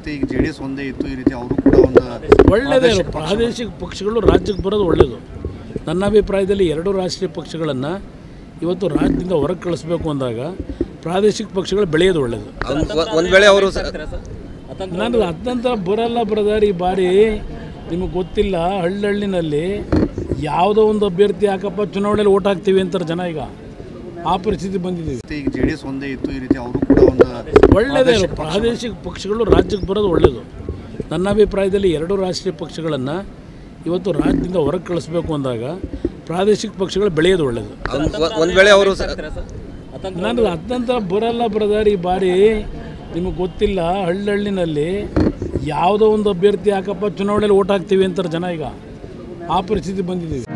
ಈಗ J D S ಒಂದೇ ಇತ್ತು ಈ ರೀತಿ ಅವರು ಕೂಡ ಒಂದು ಒಳ್ಳೆಯದೇ ಪ್ರಾದೇಶಿಕ ಪಕ್ಷಗಳು ರಾಜ್ಯಕ್ಕೆ ಬರೋದು ಒಳ್ಳೆಯದು ನನ್ನ ಅಭಿಪ್ರಾಯದಲ್ಲಿ ಎರಡು ರಾಷ್ಟ್ರೀಯ ಪಕ್ಷಗಳನ್ನು ಇವತ್ತು ರಾಜ್ಯದಿಂದ ಹೊರಗೆ ಕಳಿಸ್ಬೇಕು ಅಂದಾಗ ಪ್ರಾದೇಶಿಕ ಪಕ್ಷಗಳು ಬೆಳೆಯೋದು ಒಳ್ಳೆಯದು ಒಂದು ವೇಳೆ ಅವರು ನಾನು ಅದಂತರ ಬರಲ್ಲ ಬ್ರದರ್ ಈ ಬಾರಿ ನಿಮಗೆ ಗೊತ್ತಿಲ್ಲ ಹಳ್ಳಹಳ್ಳಿನಲ್ಲಿ ಯಾವುದೋ ಒಂದು ಅಭ್ಯರ್ಥಿ ಯಾಕಪ್ಪ ಚುನಾವಣೆಯಲ್ಲಿ ಓಟ್ ಹಾಕ್ತೀವಿ ಅಂತಾರೆ ಜನ ಈಗ ಆ ಪರಿಸ್ಥಿತಿ ಬಂದಿದ್ದೀವಿ ಈಗ ಜೆ ಡಿ ಎಸ್ ಒಂದೇ ಇತ್ತು ಈ ರೀತಿ ಅವರು ಕೂಡ ಒಂದು ಒಳ್ಳೆಯದೇ ಪ್ರಾದೇಶಿಕ ಪಕ್ಷಗಳು ರಾಜ್ಯಕ್ಕೆ ಬರೋದು ಒಳ್ಳೆಯದು ನನ್ನ ಅಭಿಪ್ರಾಯದಲ್ಲಿ ಎರಡು ರಾಷ್ಟ್ರೀಯ ಪಕ್ಷಗಳನ್ನು ಇವತ್ತು ರಾಜ್ಯದಿಂದ ಹೊರಗೆ ಕಳಿಸ್ಬೇಕು ಅಂದಾಗ ಪ್ರಾದೇಶಿಕ ಪಕ್ಷಗಳು ಬೆಳೆಯೋದು ಒಳ್ಳೆಯದು ಒಂದು ವೇಳೆ ಅವರು ನಾನು ಅದಂತರ ಬರಲ್ಲ ಬ್ರದರ್ ಈ ಬಾರಿ ನಿಮಗೆ ಗೊತ್ತಿಲ್ಲ ಹಳ್ಳಹಳ್ಳಿನಲ್ಲಿ ಯಾವುದೋ ಒಂದು ಅಭ್ಯರ್ಥಿ ಯಾಕಪ್ಪ ಚುನಾವಣೆಯಲ್ಲಿ ಓಟ್ ಹಾಕ್ತೀವಿ ಅಂತಾರೆ ಜನ ಈಗ ಆ ಪರಿಸ್ಥಿತಿ ಬಂದಿದ್ದೀವಿ